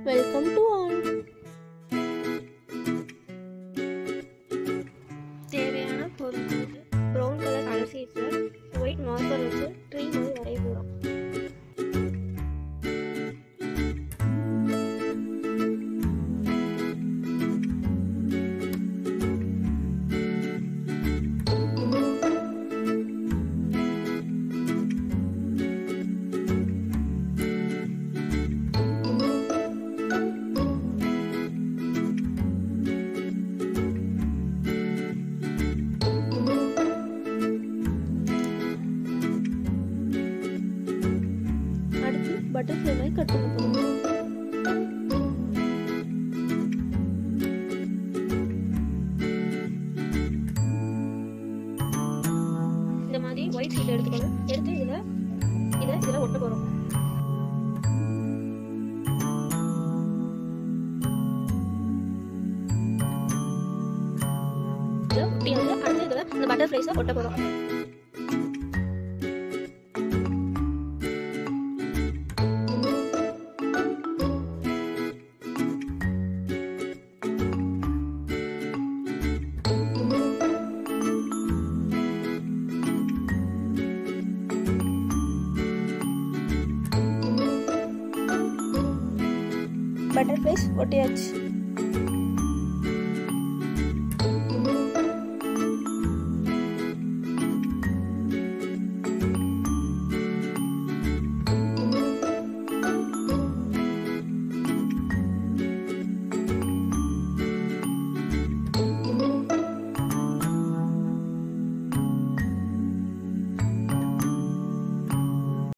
welcome to all தேவையான பொருட்கள் brown colour colour sheets white marker வச்சு ட்ரீ மாதிரி வரைய போகிறோம் அடுத்து பட்டர்ஃப்ளை மாதிரி கட் பண்ண போகிறோம் இந்த மாதிரி ஒயிட் ஷீட் எடுத்துக்கணும் எடுத்து இதில் இதை இதில் ஒட்ட போகிறோம் இதை ஒட்டியாச்சு அடுத்து இதில் இந்த பட்டர்ஃப்ளைஸை ஒட்ட போகிறோம் பட்டர்ஃப்ளைஸ் ஒட்டியாச்சு